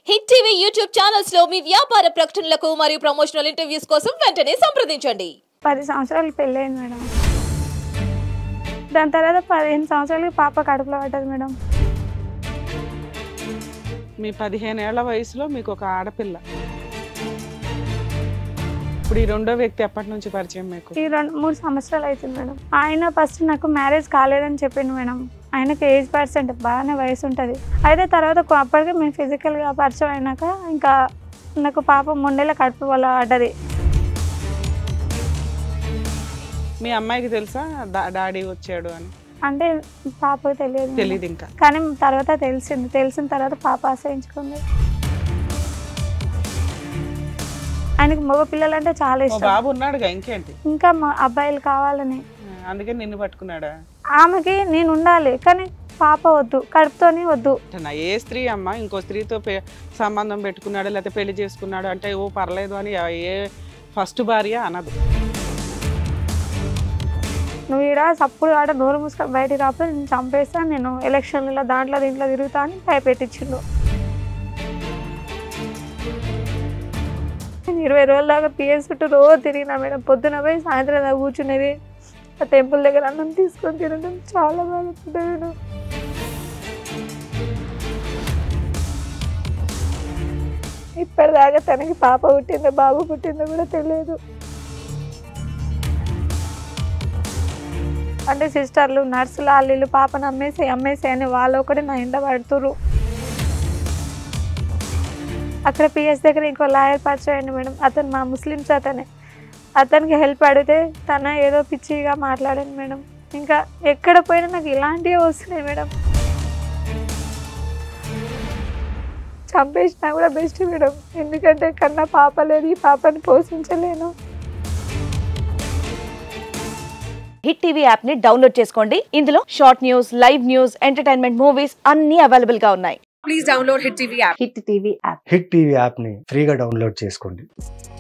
Hit TV YouTube channels లో మీ వ్యాపార ప్రకటనలకు మరియు ప్రమోషనల్ ఇంటర్వ్యూస్ కోసం వెంటనే సంప్రదించండి పది సంవత్సరాలు పెళ్ళయింది మేడం దాని తర్వాత పదిహేను సంవత్సరాలకి పాప కడుపులో పడ్డది మేడం మీ పదిహేను ఏళ్ల వయసులో మీకు ఒక ఆడపిల్ల ఇప్పుడు ఈ రెండో వ్యక్తి ఎప్పటి నుంచి పరిచయం మీకు ఈ రెండు మూడు సంవత్సరాలు అవుతుంది మేడం ఆయన ఫస్ట్ నాకు మ్యారేజ్ కాలేదని చెప్పిండు మేడం ఆయనకి ఏజ్ పర్సెంట్ బాగానే వయసు ఉంటుంది అయితే తర్వాత కొ- అప్పటికే మేము ఫిజికల్గా పరిచయం అయినాక ఇంకా నాకు పాప మొండేళ్ళ కడుపు వల్ల పడ్డది మీ అమ్మాయికి తెలుసా డా- డాడీ వచ్చాడు అని అంటే పాపకు తెలియదు మేడం. తెలియదు ఇంకా కానీ తర్వాత తెలిసింది తెలిసిన తర్వాత పాప ఆశ్రయించుకుంది ఆయనకు మగ పిల్లలు అంటే చాలా ఓ ఇష్టం బాబు ఉన్నాడుగా ఇంకేంటి ఇంకా మా అబ్బాయిలు కావాలని అందుకే నిన్ను పట్టుకున్నాడా ఆమెకి నేను ఉండాలి కానీ పాప వద్దు కడుపుతోనే వద్దు అంటే నా ఏ స్త్రీ అమ్మ ఇంకో స్త్రీతో పె- సంబంధం పెట్టుకున్నాడు లేకపోతే పెళ్లి చేసుకున్నాడు అంటే ఓ పర్లేదు అని ఏ ఫస్ట్ భార్య అనదు నువ్వు ఈడ సప్పుడు ఆడ నోరు మూసుకొని బయటికి రాకపోతే నేను చంపేస్తా నేను ఎలక్షన్లలో దాంట్లో దీంట్లో తిరుగుతా అని భయపెట్టించిండు నేను ఇరవై రోజుల దాకా పిఎస్ చుట్టూ రోజు తిరిగినా మేడం పొద్దున పోయి సాయంత్రం దాకా కూర్చునేది ఆ టెంపుల్ దగ్గర అన్నం తీసుకొని తినడం చాలా బాధపడ్డా మేడం ఇప్పటిదాకా తనకి పాప పుట్టిందో బాబు పుట్టిందో కూడా తెలియదు అంటే సిస్టర్లు నర్సులు వాళ్ళు పాపను అమ్మేసి అమ్మేసి అని వాళ్ళు ఒకటి నా ఇంట పడుతురు అక్కడ పిఎస్ దగ్గర ఇంకో లాయర్ పరిచయం అయ్యింది మేడం అతను మా ముస్లిమ్స్ అతనే అతనికి హెల్ప్ అడిగితే తన ఏదో పిచ్చిగా మాట్లాడాను మేడం ఇంకా ఎక్కడ పోయినా నాకు ఇలాంటివే వస్తున్నాయి మేడం చంపేసినా కూడా బెస్ట్ మేడం ఎందుకంటే కన్నా పాప లేదు ఈ పాపని పోషించలేను హిట్ టీవీ యాప్ ని డౌన్లోడ్ చేసుకోండి ఇందులో short news live news entertainment movies అన్ని అవైలబుల్ గా ఉన్నాయి hit TV app hit TV యాప్ని ఫ్రీగా డౌన్లోడ్ చేసుకోండి